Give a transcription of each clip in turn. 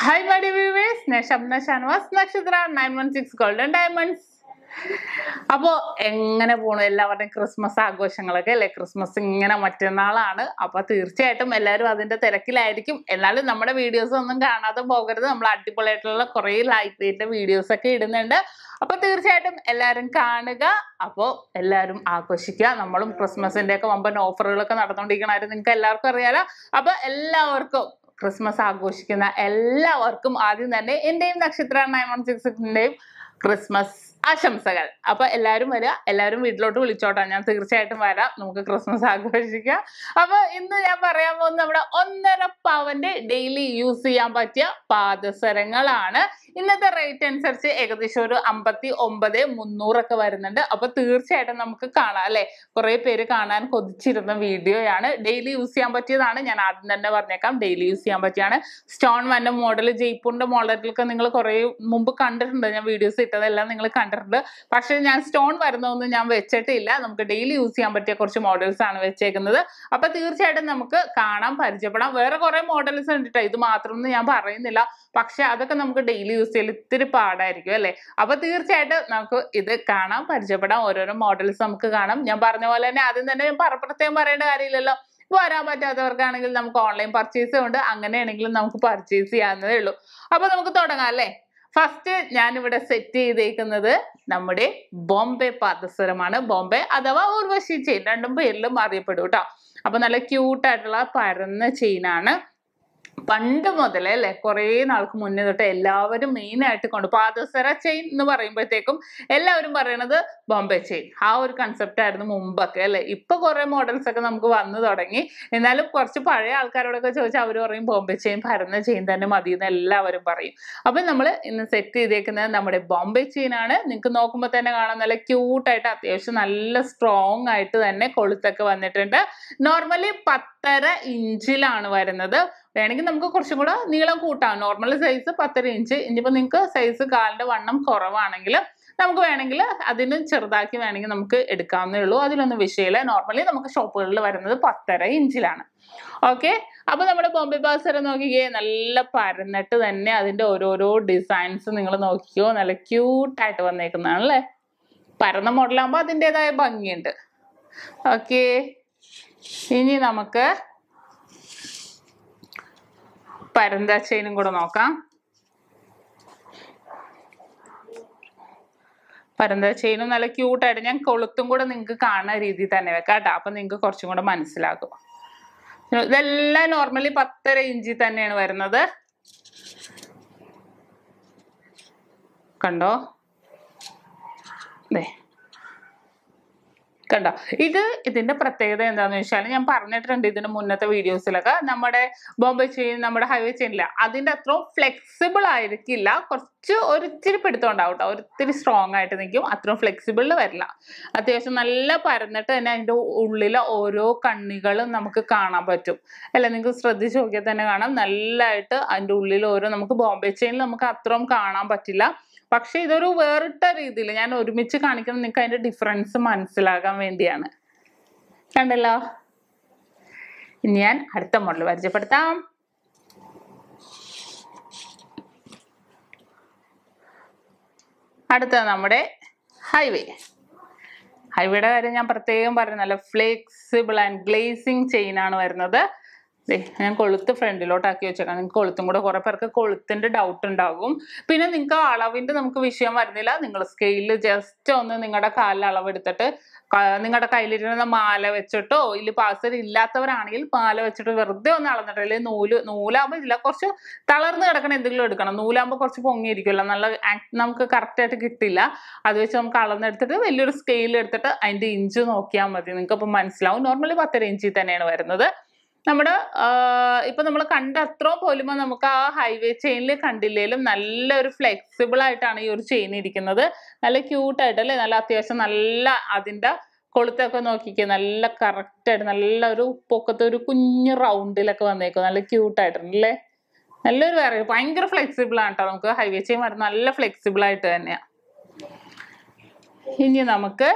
Hi my viewers ഞാൻ Shabna Shanavas Nakshatra nine one six golden diamonds അപ്പോ എങ്ങനെ പോണു എല്ലാവരുടെയും ക്രിസ്മസ് ആഘോഷങ്ങളൊക്കെ അല്ലെ ക്രിസ്മസ് ഇങ്ങനെ മറ്റന്നാളാണ് അപ്പൊ തീർച്ചയായിട്ടും എല്ലാവരും അതിന്റെ തിരക്കിലായിരിക്കും എന്നാലും നമ്മുടെ വീഡിയോസ് ഒന്നും കാണാതെ പോകരുത് നമ്മൾ അടിപൊളിയായിട്ടുള്ള കുറെ ലൈറ്റ് വെയിറ്റ് വീഡിയോസ് ഒക്കെ ഇടുന്നുണ്ട് അപ്പൊ തീർച്ചയായിട്ടും എല്ലാവരും കാണുക അപ്പോൾ എല്ലാവരും ആഘോഷിക്കുക നമ്മളും ക്രിസ്മസിന്റെ ഒക്കെ വമ്പൻ ഓഫറുകളൊക്കെ നടന്നുകൊണ്ടിരിക്കണമായിരുന്നു നിങ്ങൾക്ക് എല്ലാവർക്കും അറിയാലോ അപ്പൊ എല്ലാവർക്കും ക്രിസ്മസ് ആഘോഷിക്കുന്ന എല്ലാവർക്കും ആദ്യം തന്നെ എന്റെയും നക്ഷത്ര നയൻ വൺ സിക്സിന്റെയും ക്രിസ്മസ് ആശംസകൾ അപ്പൊ എല്ലാവരും വരിക എല്ലാവരും വീട്ടിലോട്ട് വിളിച്ചോട്ടെ ഞാൻ തീർച്ചയായിട്ടും വരാം നമുക്ക് ക്രിസ്മസ് ആഘോഷിക്കാം അപ്പൊ ഇന്ന് ഞാൻ പറയാൻ പോകുന്നത് നമ്മുടെ ഒന്നര പവന്റെ ഡെയിലി യൂസ് ചെയ്യാൻ പറ്റിയ പാദസരങ്ങളാണ് ഇന്നത്തെ റേറ്റ് അനുസരിച്ച് ഏകദേശം ഒരു അമ്പത്തി ഒമ്പത് മുന്നൂറൊക്കെ വരുന്നുണ്ട് അപ്പൊ തീർച്ചയായിട്ടും നമുക്ക് കാണാം അല്ലെ കുറെ പേര് കാണാൻ കൊതിച്ചിരുന്ന വീഡിയോയാണ് ഡെയിലി യൂസ് ചെയ്യാൻ പറ്റിയതാണ് ഞാൻ ആദ്യം തന്നെ പറഞ്ഞേക്കാം ഡെയിലി യൂസ് ചെയ്യാൻ പറ്റിയാണ് സ്റ്റോൺ വന്ന മോഡൽ ജയ്പൂരിന്റെ മോഡലൊക്കെ നിങ്ങൾ കുറെ മുമ്പ് കണ്ടിട്ടുണ്ട് ഞാൻ വീഡിയോസ് ഇട്ടതെല്ലാം നിങ്ങൾ കണ്ടിട്ടുണ്ട് പക്ഷേ ഞാൻ സ്റ്റോൺ വരുന്നതൊന്നും ഞാൻ വെച്ചിട്ടില്ല നമുക്ക് ഡെയിലി യൂസ് ചെയ്യാൻ പറ്റിയ കുറച്ച് മോഡൽസ് ആണ് വെച്ചേക്കുന്നത് അപ്പൊ തീർച്ചയായിട്ടും നമുക്ക് കാണാം പരിചയപ്പെടാം വേറെ കുറെ മോഡൽസ് ഉണ്ട് ട്ടോ. ഇത് മാത്രം എന്ന് ഞാൻ പറയുന്നില്ല പക്ഷെ അതൊക്കെ നമുക്ക് ഡെയിലി യൂസ് ചെയ്യൽ ഇത്തിരി പാടായിരിക്കും അല്ലെ അപ്പൊ തീർച്ചയായിട്ടും നമുക്ക് ഇത് കാണാം പരിചയപ്പെടാം ഓരോരോ മോഡൽസ് നമുക്ക് കാണാം ഞാൻ പറഞ്ഞ പോലെ തന്നെ ആദ്യം തന്നെ ഞാൻ പറ- പ്രത്യേകം പറയേണ്ട കാര്യമില്ലല്ലോ വരാൻ പറ്റാത്തവർക്കാണെങ്കിൽ നമുക്ക് ഓൺലൈൻ പർച്ചേസ് ഉണ്ട് അങ്ങനെയാണെങ്കിലും നമുക്ക് പർച്ചേസ് ചെയ്യാവുന്നതേ ഉള്ളൂ അപ്പൊ നമുക്ക് തുടങ്ങാം അല്ലേ ഫസ്റ്റ് ഞാനിവിടെ സെറ്റ് ചെയ്തേക്കുന്നത് നമ്മുടെ ബോംബെ പാദസരമാണ് ബോംബെ അഥവാ ഉർവശി ചെയിൻ രണ്ടും പേരിലും അറിയപ്പെടും കേട്ടോ അപ്പൊ നല്ല ക്യൂട്ട് ആയിട്ടുള്ള പരന്ന ചെയിനാണ് പണ്ട് മുതലേ അല്ലെ കുറേ നാൾക്ക് മുന്നേ തൊട്ട് എല്ലാവരും മെയിൻ ആയിട്ട് കൊണ്ട് പാദസര ചെയിൻ എന്ന് പറയുമ്പോഴത്തേക്കും എല്ലാവരും പറയണത് ബോംബെ ചെയിൻ ആ ഒരു കൺസെപ്റ്റ് ആയിരുന്നു മുമ്പൊക്കെ അല്ലെ ഇപ്പൊ കുറെ മോഡൽസ് ഒക്കെ നമുക്ക് വന്നു തുടങ്ങി എന്നാലും കുറച്ച് പഴയ ആൾക്കാരോടൊക്കെ ചോദിച്ചാൽ അവർ പറയും ബോംബെ ചെയിൻ പരന്ന ചെയിൻ തന്നെ മതി എന്ന് എല്ലാവരും പറയും അപ്പൊ നമ്മൾ ഇന്ന് സെറ്റ് ചെയ്തേക്കുന്നത് നമ്മുടെ ബോംബെ ചെയിൻ ആണ് നിങ്ങൾക്ക് നോക്കുമ്പോൾ തന്നെ കാണാൻ നല്ല ക്യൂട്ടായിട്ട് അത്യാവശ്യം നല്ല സ്ട്രോങ് ആയിട്ട് തന്നെ കൊളുത്തൊക്കെ വന്നിട്ടുണ്ട് നോർമലി പത്തര ഇഞ്ചിലാണ് വരുന്നത് വേണമെങ്കിൽ നമുക്ക് കുറച്ചും കൂടെ നീളം കൂട്ടാം നോർമൽ സൈസ് പത്തര ഇഞ്ച് ഇനിയിപ്പോൾ നിങ്ങൾക്ക് സൈസ് കാലിന്റെ വണ്ണം കുറവാണെങ്കിൽ നമുക്ക് വേണമെങ്കിൽ അതിന് ചെറുതാക്കി വേണമെങ്കിൽ നമുക്ക് എടുക്കാവുന്നേ ഉള്ളൂ അതിലൊന്നും വിഷയമില്ല നോർമലി നമുക്ക് ഷോപ്പുകളിൽ വരുന്നത് പത്തര ഇഞ്ചിലാണ് ഓക്കെ അപ്പൊ നമ്മുടെ ബോംബെ ബാസർ നോക്കിക്കേ നല്ല പരന്നിട്ട് തന്നെ അതിന്റെ ഓരോരോ ഡിസൈൻസ് നിങ്ങൾ നോക്കിക്കോ നല്ല ക്യൂട്ടായിട്ട് വന്നേക്കുന്നതാണ് അല്ലേ പരന്ന മോഡലാകുമ്പോൾ അതിൻ്റെതായ ഭംഗിയുണ്ട് ഓക്കെ ഇനി നമുക്ക് പരന്ത ചെയിനും കൂടെ നോക്കാം പരന്ത ചെയിനും നല്ല ക്യൂട്ടായിട്ട് ഞാൻ കൊളുത്തും കൂടെ നിങ്ങൾക്ക് കാണുന്ന രീതിയിൽ തന്നെ വെക്കാം കേട്ടോ അപ്പൊ നിങ്ങൾക്ക് കുറച്ചും കൂടെ മനസ്സിലാകും ഇതെല്ലാം നോർമലി പത്തര ഇഞ്ചിൽ തന്നെയാണ് വരുന്നത് കണ്ടോ ദേ കണ്ടോ ഇത് ഇതിന്റെ പ്രത്യേകത എന്താണെന്ന് വെച്ചാൽ ഞാൻ പറഞ്ഞിട്ടുണ്ട് ഇതിന് മുന്നത്തെ വീഡിയോസിലൊക്കെ നമ്മുടെ ബോംബെ ചെയിൻ നമ്മുടെ ഹൈവേ ചെയിനില്ല അതിന്റെ അത്രയും ഫ്ലെക്സിബിൾ ആയിരിക്കില്ല കുറച്ച് ഒരിത്തിരി പിടുത്തം ഉണ്ടാവും കേട്ടോ ഒരിത്തിരി സ്ട്രോങ് ആയിട്ട് നിൽക്കും അത്രയും ഫ്ലെക്സിബിൾ വരില്ല അത്യാവശ്യം നല്ല പരന്നിട്ട് തന്നെ അതിന്റെ ഉള്ളിലെ ഓരോ കണ്ണികളും നമുക്ക് കാണാൻ പറ്റും അല്ല നിങ്ങൾക്ക് ശ്രദ്ധിച്ച് നോക്കിയാൽ തന്നെ കാണാം നല്ലതായിട്ട് അതിന്റെ ഉള്ളിൽ ഓരോ നമുക്ക് ബോംബെ ചെയിനിൽ നമുക്ക് അത്രയും കാണാൻ പറ്റില്ല പക്ഷെ ഇതൊരു വേറിട്ട രീതിയിൽ ഞാൻ ഒരുമിച്ച് കാണിക്കുന്നത് നിങ്ങൾക്ക് അതിന്റെ ഡിഫറൻസ് മനസ്സിലാകാൻ വേണ്ടിയാണ് കണ്ടല്ലോ ഇനി ഞാൻ അടുത്ത മോഡൽ പരിചയപ്പെടുത്താം അടുത്തത് നമ്മുടെ ഹൈവേ ഹൈവേയുടെ കാര്യം ഞാൻ പ്രത്യേകം പറഞ്ഞു നല്ല ഫ്ലെക്സിബിൾ ആൻഡ് ഗ്ലേസിങ് ചെയിൻ ആണ് വരുന്നത് ദേ, ഞാൻ കൊളുത്ത് ഫ്രണ്ടിലോട്ടാക്കി വെച്ചേക്കാം നിങ്ങൾക്ക് കൊളുത്തും കൂടെ കുറെ പേർക്ക് കൊളുത്തിന്റെ ഡൗട്ട് ഉണ്ടാകും പിന്നെ നിങ്ങൾക്ക് അളവിന്റെ നമുക്ക് വിഷയം വരുന്നില്ല നിങ്ങൾ സ്കെയിലിൽ ജസ്റ്റ് ഒന്ന് നിങ്ങളുടെ കാലിൽ അളവെടുത്തിട്ട് നിങ്ങളുടെ കയ്യിലിരുന്ന മാല വെച്ചിട്ടോ ഇല്ല പാസർ ഇല്ലാത്തവരാണെങ്കിൽ മാല വെച്ചിട്ട് വെറുതെ ഒന്ന് അളന്നിട്ട് അല്ലെങ്കിൽ നൂല് നൂലാകുമ്പോൾ ഇല്ല കുറച്ച് തളർന്ന് കിടക്കണ എന്തെങ്കിലും എടുക്കണം നൂലാകുമ്പോൾ കുറച്ച് പൊങ്ങിയിരിക്കുമല്ലോ നല്ല ആക്- നമുക്ക് correct ആയിട്ട് കിട്ടില്ല അത് വെച്ച് നമുക്ക് അളന്നെടുത്തിട്ട് വലിയൊരു സ്കെയിൽ എടുത്തിട്ട് അതിന്റെ ഇഞ്ച് നോക്കിയാൽ മതി നിങ്ങൾക്ക് അപ്പം മനസ്സിലാവും നോർമലി പത്തര ഇഞ്ചിൽ തന്നെയാണ് വരുന്നത് നമ്മുടെ ഇപ്പൊ നമ്മൾ കണ്ട അത്രയും പോലുമോ നമുക്ക് ആ ഹൈവേ ചെയിനിൽ കണ്ടില്ലേലും നല്ലൊരു ഫ്ലെക്സിബിൾ ആയിട്ടാണ് ഈ ഒരു ചെയിൻ ഇരിക്കുന്നത് നല്ല ക്യൂട്ട് ആയിട്ട് അല്ലേ നല്ല അത്യാവശ്യം നല്ല അതിന്റെ കൊളുത്തൊക്കെ നോക്കിക്കുക നല്ല കറക്റ്റ് ആയിട്ട് നല്ല ഒരു പൊക്കത്ത് ഒരു കുഞ്ഞു റൗണ്ടിലൊക്കെ വന്നേക്കും നല്ല ക്യൂട്ട് ആയിട്ടുണ്ട് അല്ലേ നല്ലൊരു വേറെ ഭയങ്കര ഫ്ലെക്സിബിൾ ആണ് കേട്ടോ നമുക്ക് ഹൈവേ ചെയിൻ വരുന്നത് നല്ല ഫ്ലെക്സിബിൾ ആയിട്ട് തന്നെയാണ് ഇനി നമുക്ക്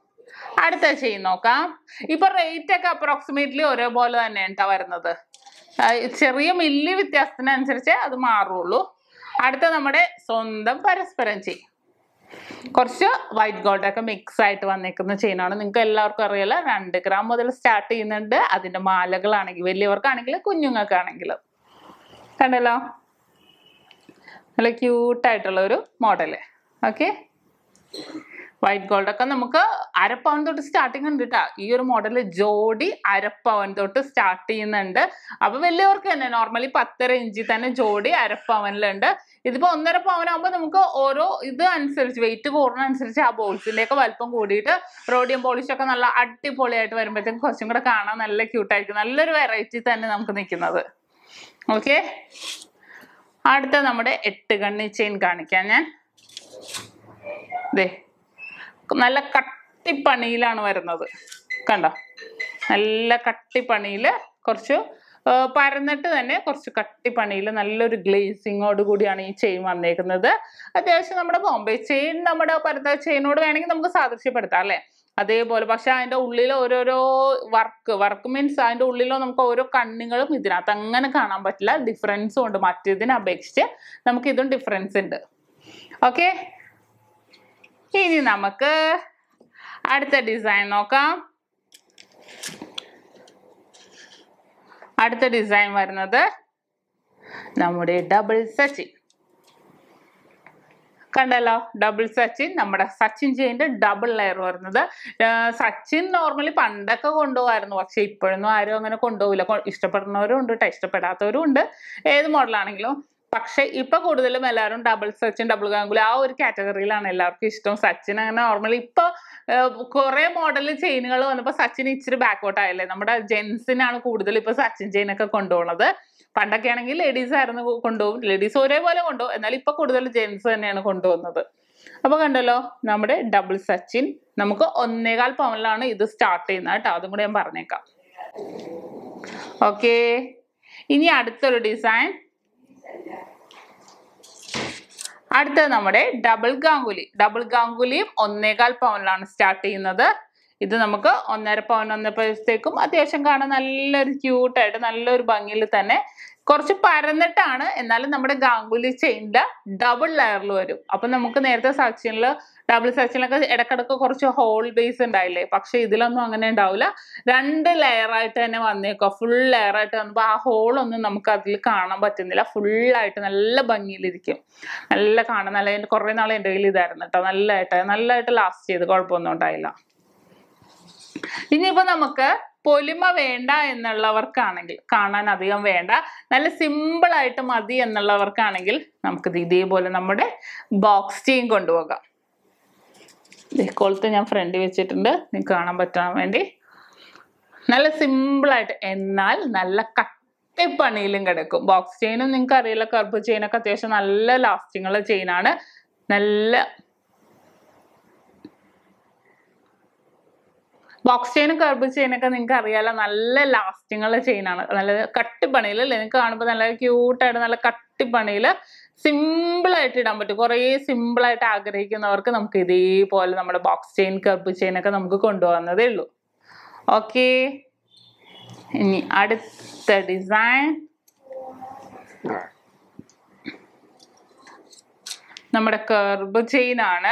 അടുത്ത ചെയിൻ നോക്കാം ഇപ്പൊ റേറ്റ് ഒക്കെ അപ്രോക്സിമേറ്റ്ലി ഒരേപോലെ തന്നെയാണ് ട്ടോ വരുന്നത് ആ, ചെറിയ മില്ലി വ്യത്യാസത്തിനനുസരിച്ച് അത് മാറുള്ളൂ അടുത്ത നമ്മുടെ സ്വന്തം പരസ്പരം ചെയ്യും കുറച്ച് വൈറ്റ് ഗോൾഡ് ഒക്കെ മിക്സ് ആയിട്ട് വന്നേക്കുന്ന ചെയിനാണ് നിങ്ങൾക്ക് എല്ലാവർക്കും അറിയാലോ രണ്ട് ഗ്രാം മുതൽ സ്റ്റാർട്ട് ചെയ്യുന്നുണ്ട് അതിന്റെ മാലകളാണെങ്കിൽ വലിയവർക്കാണെങ്കിൽ കുഞ്ഞുങ്ങൾക്കാണെങ്കിലും കണ്ടല്ലോ നല്ല ക്യൂട്ടായിട്ടുള്ള ഒരു മോഡല് ഓക്കെ വൈറ്റ് ഗോൾഡ് ഒക്കെ നമുക്ക് അരപ്പവൻ തൊട്ട് സ്റ്റാർട്ടിങ് ഉണ്ട് കേട്ടോ ഈ ഒരു മോഡൽ ജോഡി അരപ്പവൻ തൊട്ട് സ്റ്റാർട്ട് ചെയ്യുന്നുണ്ട് അപ്പൊ വലിയവർക്ക് തന്നെ നോർമലി പത്തര ഇഞ്ചിൽ തന്നെ ജോഡി അരപ്പവനിലുണ്ട് ഇതിപ്പോ ഒന്നര പവനാകുമ്പോൾ നമുക്ക് ഓരോ ഇത് അനുസരിച്ച് വെയിറ്റ് കൂടുന്ന അനുസരിച്ച് ആ ബോൾസിന്റെ ഒക്കെ വലിപ്പം കൂടിയിട്ട് റോഡിയം പോളിഷ് ഒക്കെ നല്ല അടിപൊളിയായിട്ട് വരുമ്പോഴത്തേക്കും കുറച്ചും കൂടെ കാണാൻ നല്ല ക്യൂട്ടായിരിക്കും നല്ലൊരു വെറൈറ്റി തന്നെ നമുക്ക് നിൽക്കുന്നത് ഓക്കെ അടുത്ത നമ്മുടെ എട്ട് കണ്ണി ചെയിൻ കാണിക്കാം ഞാൻ ദേ നല്ല കട്ടിപ്പണിയിലാണ് വരുന്നത് കണ്ടോ നല്ല കട്ടിപ്പണിയില് കുറച്ച് ആ, പരന്നിട്ട് തന്നെ കുറച്ച് കട്ടിപ്പണിയിൽ നല്ലൊരു ഗ്ലേസിങ്ങോട് കൂടിയാണ് ഈ ചെയിൻ വന്നേക്കുന്നത് അത്യാവശ്യം നമ്മുടെ ബോംബെ ചെയിൻ നമ്മുടെ പരത്ത ചെയിനോട് വേണമെങ്കിൽ നമുക്ക് സാദൃശ്യപ്പെടുത്താം അല്ലേ അതേപോലെ പക്ഷെ അതിന്റെ ഉള്ളിൽ ഓരോരോ വർക്ക് വർക്ക് മീൻസ് അതിന്റെ ഉള്ളിലോ നമുക്ക് ഓരോ കണ്ണുകളും ഇതിനകത്ത് അങ്ങനെ കാണാൻ പറ്റില്ല ഡിഫറൻസും ഉണ്ട് മറ്റേതിനെ അപേക്ഷിച്ച് നമുക്ക് ഇതും ഡിഫറൻസ് ഉണ്ട് ഓക്കെ ഇനി നമുക്ക് അടുത്ത ഡിസൈൻ നോക്കാം അടുത്ത ഡിസൈൻ വരുന്നത് നമ്മുടെ ഡബിൾ സച്ചിൻ കണ്ടല്ലോ ഡബിൾ സച്ചിൻ നമ്മുടെ സച്ചിൻ ചെയിൻ്റെ ഡബിൾ ലെയർ വരുന്നത് ആ, സച്ചിൻ നോർമലി പണ്ടൊക്കെ കൊണ്ടുപോകായിരുന്നു പക്ഷെ ഇപ്പോഴൊന്നും ആരും അങ്ങനെ കൊണ്ടുപോകില്ല കൊ- ഇഷ്ടപ്പെടുന്നവരും ഉണ്ട് കേട്ടോ ഇഷ്ടപ്പെടാത്തവരും ഉണ്ട് ഏത് മോഡലാണെങ്കിലും പക്ഷെ ഇപ്പൊ കൂടുതലും എല്ലാവരും ഡബിൾ സച്ചിൻ ഡബിൾ ഗാംഗുലി ആ ഒരു കാറ്റഗറിയിലാണ് എല്ലാവർക്കും ഇഷ്ടം സച്ചിൻ അങ്ങനെ നോർമലി ഇപ്പൊ കുറെ മോഡൽ ചെയിനുകൾ വന്നപ്പോ സച്ചിൻ ഇച്ചിരി ബാക്കോട്ട് ആയല്ലേ നമ്മുടെ ജെൻസിനാണ് കൂടുതൽ ഇപ്പൊ സച്ചിൻ ചെയിൻ ഒക്കെ കൊണ്ടുപോകുന്നത് പണ്ടൊക്കെ ആണെങ്കിൽ ലേഡീസ് ആയിരുന്നു കൊ- കൊണ്ടുപോകും ലേഡീസ് ഒരേപോലെ കൊണ്ടുപോകും എന്നാൽ ഇപ്പൊ കൂടുതൽ ജെൻസ് തന്നെയാണ് കൊണ്ടുപോകുന്നത് അപ്പൊ കണ്ടല്ലോ നമ്മുടെ ഡബിൾ സച്ചിൻ നമുക്ക് ഒന്നേകാൽ പവനിലാണ് ഇത് സ്റ്റാർട്ട് ചെയ്യുന്നത് കേട്ടോ അതും കൂടെ ഞാൻ പറഞ്ഞേക്കാം ഓക്കെ ഇനി അടുത്തൊരു ഡിസൈൻ അടുത്തത് നമ്മുടെ ഡബിൾ ഗാംഗുലി ഡബിൾ ഗാംഗുലിയും ഒന്നേകാൽ പവനിലാണ് സ്റ്റാർട്ട് ചെയ്യുന്നത് ഇത് നമുക്ക് ഒന്നര പവൻ വന്നപ്പോഴത്തേക്കും അത്യാവശ്യം കാണാൻ നല്ലൊരു ക്യൂട്ടായിട്ട് നല്ലൊരു ഭംഗിയിൽ തന്നെ കുറച്ച് പരന്നിട്ടാണ് എന്നാലും നമ്മുടെ ഗാംഗുലി ചെയിൻ്റെ ഡബിൾ ലെയറിൽ വരും അപ്പൊ നമുക്ക് നേരത്തെ സച്ചിനിൽ ഡബിൾ സച്ചിനിലൊക്കെ ഇടക്കിടക്ക് കുറച്ച് ഹോൾ ബേസ് ഉണ്ടായില്ലേ പക്ഷെ ഇതിലൊന്നും അങ്ങനെ ഉണ്ടാവില്ല രണ്ട് ലെയർ ആയിട്ട് തന്നെ വന്നേക്കോ ഫുൾ ലെയർ ആയിട്ട് വന്നപ്പോൾ ആ ഹോളൊന്നും നമുക്ക് അതിൽ കാണാൻ പറ്റുന്നില്ല ഫുള്ളായിട്ട് നല്ല ഭംഗിയിലിരിക്കും നല്ല കാണാൻ നല്ല എൻ്റെ കുറേ നാൾ എൻ്റെ കയ്യിൽ ഇതായിരുന്നു കേട്ടോ നല്ലതായിട്ട് നല്ലതായിട്ട് ലാസ്റ്റ് ചെയ്ത് കുഴപ്പമൊന്നും ഉണ്ടായില്ല ഇനിയിപ്പോ നമുക്ക് പൊലിമ വേണ്ട എന്നുള്ളവർക്കാണെങ്കിൽ കാണാൻ അധികം വേണ്ട നല്ല സിമ്പിൾ ആയിട്ട് മതി എന്നുള്ളവർക്കാണെങ്കിൽ നമുക്കിത് ഇതേപോലെ നമ്മുടെ ബോക്സ് ചെയിൻ കൊണ്ടുപോകാം ദേ കൊളുത്ത് ഞാൻ ഫ്രണ്ടിൽ വെച്ചിട്ടുണ്ട് നിങ്ങൾക്ക് കാണാൻ പറ്റാൻ വേണ്ടി നല്ല സിമ്പിൾ ആയിട്ട് എന്നാൽ നല്ല കട്ടിപ്പണിയിലും കിടക്കും ബോക്സ് ചെയിനും നിങ്ങൾക്ക് അറിയില്ല കർബ് ചെയിനൊക്കെ അത്യാവശ്യം നല്ല ലാസ്റ്റിംഗ് ഉള്ള ചെയിനാണ് നല്ല ബോക്സ് ചെയിനും കർബ് ചെയിനൊക്കെ നിങ്ങൾക്ക് അറിയാലോ നല്ല ലാസ്റ്റിംഗ് ഉള്ള ചെയിനാണ് നല്ല കട്ടിപ്പണിയിൽ അല്ലേ നിങ്ങൾക്ക് കാണുമ്പോൾ നല്ല ക്യൂട്ടായിട്ട് നല്ല കട്ടിപ്പണിയിൽ സിമ്പിൾ ആയിട്ട് ഇടാൻ പറ്റും കുറേ സിമ്പിൾ ആയിട്ട് ആഗ്രഹിക്കുന്നവർക്ക് നമുക്ക് ഇതേപോലെ നമ്മുടെ ബോക്സ് ചെയിൻ കർബ് ചെയിനൊക്കെ നമുക്ക് കൊണ്ടുപോകുന്നതേ ഉള്ളൂ ഓക്കെ ഇനി അടുത്ത ഡിസൈൻ നമ്മുടെ കർബ് ചെയിൻ ആണ്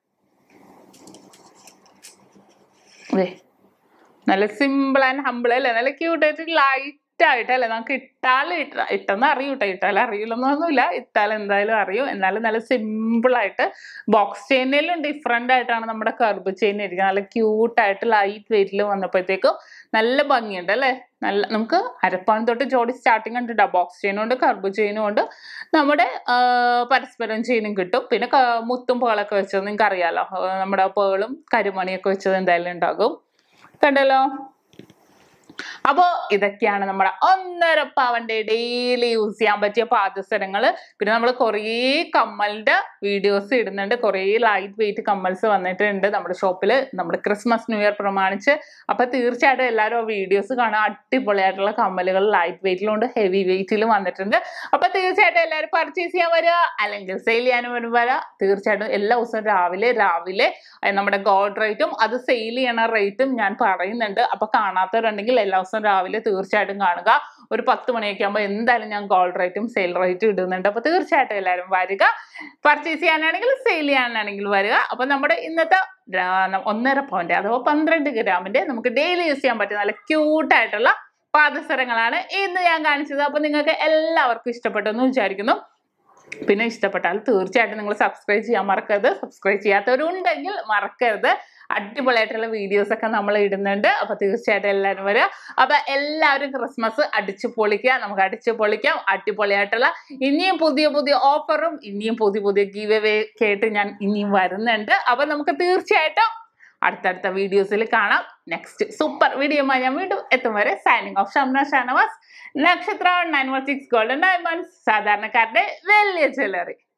അതെ നല്ല സിമ്പിൾ ആൻഡ് ഹമ്പിൾ അല്ലേ നല്ല ക്യൂട്ടായിട്ട് ലൈറ്റ് ആയിട്ട് അല്ലേ നമുക്ക് ഇട്ടാൽ ഇട്ട ഇട്ടെന്ന് അറിയൂ കേട്ടോ ഇട്ടാൽ അറിയില്ലെന്നൊന്നുമില്ല ഇട്ടാൽ എന്തായാലും അറിയും എന്നാലും നല്ല സിമ്പിൾ ആയിട്ട് ബോക്സ് ചെയിനിലും ഡിഫറെൻ്റ് ആയിട്ടാണ് നമ്മുടെ കർബ് ചെയിൻ ഇരിക്കുന്നത് നല്ല ക്യൂട്ടായിട്ട് ലൈറ്റ് വെയിറ്റിൽ വന്നപ്പോഴത്തേക്കും നല്ല ഭംഗിയുണ്ട് അല്ലേ നല്ല നമുക്ക് അരപ്പാൻ തൊട്ട് ജോഡി സ്റ്റാർട്ടിങ് ഉണ്ട് ബോക്സ് ചെയിനും ഉണ്ട് കർബ് ചെയിനും ഉണ്ട് നമ്മുടെ ആ, പരസ്പരം ചെയിനും കിട്ടും പിന്നെ ക- മുത്തും പേളൊക്കെ വെച്ചത് നിങ്ങൾക്ക് അറിയാലോ ആ, നമ്മുടെ പേളും കരിമണിയൊക്കെ വെച്ചത് എന്തായാലും ഉണ്ടാകും കണ്ടല്ലോ അപ്പോ ഇതൊക്കെയാണ് നമ്മുടെ ഒന്നര പവന്റെ ഡെയിലി യൂസ് ചെയ്യാൻ പറ്റിയ പാദസരങ്ങൾ പിന്നെ നമ്മൾ കുറേ കമ്മലിന്റെ വീഡിയോസ് ഇടുന്നുണ്ട് കുറേ ലൈറ്റ് വെയിറ്റ് കമ്മൽസ് വന്നിട്ടുണ്ട് നമ്മുടെ ഷോപ്പിൽ നമ്മുടെ ക്രിസ്മസ് ന്യൂ ഇയർ പ്രമാണിച്ച് അപ്പൊ തീർച്ചയായിട്ടും എല്ലാവരും ആ വീഡിയോസ് കാണാൻ അടിപൊളിയായിട്ടുള്ള കമ്മലുകൾ ലൈറ്റ് വെയിറ്റിലുണ്ട് ഹെവി വെയിറ്റിലും വന്നിട്ടുണ്ട് അപ്പൊ തീർച്ചയായിട്ടും എല്ലാവരും പർച്ചേസ് ചെയ്യാൻ വരിക അല്ലെങ്കിൽ സെയിൽ ചെയ്യാനും വരും വരാം തീർച്ചയായിട്ടും എല്ലാ ദിവസവും രാവിലെ രാവിലെ ഏ, നമ്മുടെ ഗോൾഡ് റേറ്റും അത് സെയിൽ ചെയ്യണ റേറ്റും ഞാൻ പറയുന്നുണ്ട് അപ്പൊ കാണാത്തവരുണ്ടെങ്കിൽ എല്ലാ ദിവസവും രാവിലെ തീർച്ചയായിട്ടും കാണുക ഒരു പത്ത് മണിയൊക്കെ ആകുമ്പോൾ എന്തായാലും ഞാൻ ഗോൾഡ് റേറ്റും സെയിൽ റേറ്റും ഇടുന്നുണ്ട് അപ്പോൾ തീർച്ചയായിട്ടും എല്ലാവരും വരിക പർച്ചേസ് ചെയ്യാനാണെങ്കിൽ സെയിൽ ചെയ്യാനാണെങ്കിൽ വരിക അപ്പോൾ നമ്മുടെ ഇന്നത്തെ രാ- ഒന്നര പവൻ്റെ അഥവാ പന്ത്രണ്ട് ഗ്രാമിൻ്റെ നമുക്ക് ഡെയിലി യൂസ് ചെയ്യാൻ പറ്റുന്ന നല്ല ക്യൂട്ടായിട്ടുള്ള പാദസരങ്ങളാണ് ഇന്ന് ഞാൻ കാണിച്ചത് അപ്പോൾ നിങ്ങൾക്ക് എല്ലാവർക്കും ഇഷ്ടപ്പെട്ടു എന്ന് വിചാരിക്കുന്നു പിന്നെ ഇഷ്ടപ്പെട്ടാൽ തീർച്ചയായിട്ടും നിങ്ങൾ സബ്സ്ക്രൈബ് ചെയ്യാൻ മറക്കരുത് സബ്സ്ക്രൈബ് ചെയ്യാത്തവരുണ്ടെങ്കിൽ മറക്കരുത് അടിപൊളിയായിട്ടുള്ള വീഡിയോസ് ഒക്കെ നമ്മൾ ഇടുന്നുണ്ട് അപ്പൊ തീർച്ചയായിട്ടും എല്ലാവരും വരിക അപ്പൊ എല്ലാവരും ക്രിസ്മസ് അടിച്ചു പൊളിക്കുക നമുക്ക് അടിച്ചു പൊളിക്കാം അടിപൊളിയായിട്ടുള്ള ഇനിയും പുതിയ പുതിയ ഓഫറും ഇനിയും പുതിയ പുതിയ ഗീവ് അവേ കേട്ട് ഞാൻ ഇനിയും വരുന്നുണ്ട് അപ്പൊ നമുക്ക് തീർച്ചയായിട്ടും അടുത്തടുത്ത വീഡിയോസിൽ കാണാം നെക്സ്റ്റ് സൂപ്പർ വീഡിയോമായി ഞാൻ വീണ്ടും എത്തും വരെ signing off Shamna Shanavas Nakshatra nine one six golden diamonds സാധാരണക്കാരുടെ വലിയ ജ്വല്ലറി